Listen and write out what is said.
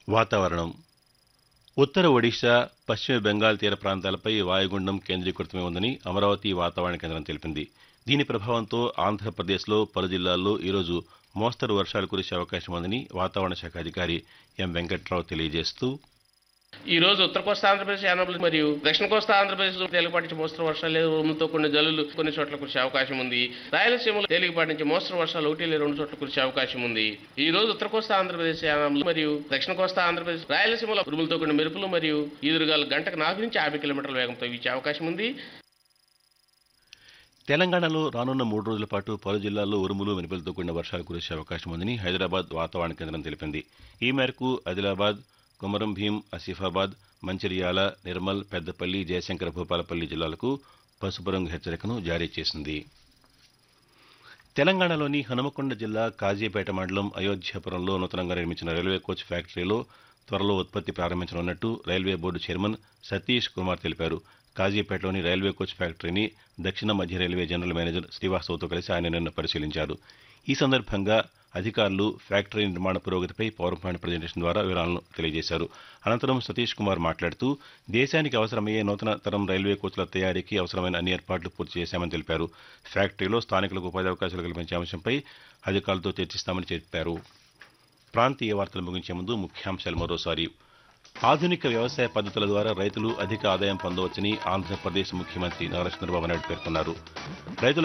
వాతావరణం ఉత్తర ఒడిశా పశ్చిమ బెంగాల్ తీర ప్రాంతాలపై వాయుగుండం కేంద్రీకృతమై ఉందని అమరావతి వాతావరణ కేంద్రం తెలిపింది దీని ప్రభావంతో ఆంధ్రప్రదేశ్లో పలు జిల్లాల్లో ఈరోజు మోస్తరు వర్షాలు కురిసే అవకాశం ఉందని వాతావరణ శాఖ అధికారి ఎం వెంకట్రావు తెలియజేస్తూ ఈ రోజు ఉత్తర కోస్తా ఆంధ్రప్రదేశ్ యానబులు మరియు దక్షిణ కోస్తా ఆంధ్రప్రదేశ్ లో తేలికపాటి నుంచి మోస్తరు వర్షాలు లేదా ఉరుములతో కొన్ని జల్లులు కొన్ని చోట్ల కురిసే అవకాశం ఉంది రాయలసీమలో తేలికపాటి నుంచి మోస్తరు వర్షాలు ఒకటి లేదా రెండు చోట్ల కురిసే అవకాశం ఉంది ఈ రోజు ఉత్తర కోస్తా ఆంధ్రప్రదేశ్ యానములు మరియు దక్షిణ కోస్తా ఆంధ్రప్రదేశ్ రాయలసీమలో ఉరుములతో కొన్ని మెరుపులు మరియు ఈదురుగాలు గంటకు నాలుగు నుంచి యాభై కిలోమీటర్ల వేగంతో వీచే అవకాశం ఉంది తెలంగాణలో రానున్న మూడు రోజుల పాటు పలు జిల్లాల్లో ఉరుములు మెరుపులతో కూడిన వర్షాలు కురిసే అవకాశం ఉందని హైదరాబాద్ వాతావరణ కేంద్రం తెలిపింది ఈ మేరకు ఆదిలాబాద్ కొమరం భీం ఆసిఫాబాద్ మంచిర్యాల నిర్మల్ పెద్దపల్లి జయశంకర భూపాలపల్లి జిల్లాలకు పసుపు రంగు హెచ్చరికను జారీ చేసింది తెలంగాణలోని హనుమకొండ జిల్లా కాజీపేట మండలం అయోధ్యాపురంలో నూతనంగా నిర్మించిన రైల్వే కోచ్ ఫ్యాక్టరీలో త్వరలో ఉత్పత్తి ప్రారంభించనున్నట్టు railway board chairman Satish Kumar తెలిపారు కాజీపేటలోని రైల్వే కోచ్ ఫ్యాక్టరీని దక్షిణ మధ్య రైల్వే జనరల్ మేనేజర్ శ్రీవాస్తవ్తో కలిసి ఆయన నిన్న పరిశీలించారు ఈ సందర్భంగా అధికారులు ఫ్యాక్టరీ నిర్మాణ పురోగతిపై పవర్ పాయింట్ ప్రజెంటేషన్ ద్వారా వివరాలను తెలియజేశారు అనంతరం సతీష్ కుమార్ మాట్లాడుతూ దేశానికి అవసరమయ్యే నూతన తరం రైల్వే కోచ్ల తయారీకి అవసరమైన అన్ని ఏర్పాట్లు పూర్తి చేశామని తెలిపారు ఫ్యాక్టరీలో స్థానికులకు ఉపాధి అవకాశాలు కల్పించే అంశంపై అధికారులతో చర్చిస్తామని చెప్పారు ప్రాంతీయ వార్తలు ముగించే ముందు ముఖ్యాంశాలు మరోసారి ఆధునిక వ్యవసాయ పద్ధతుల ద్వారా రైతులు అధిక ఆదాయం పొందవచ్చని ఆంధ్రప్రదేశ్ ముఖ్యమంత్రి నారా చంద్రబాబు నాయుడు పేర్కొన్నారు రైతుల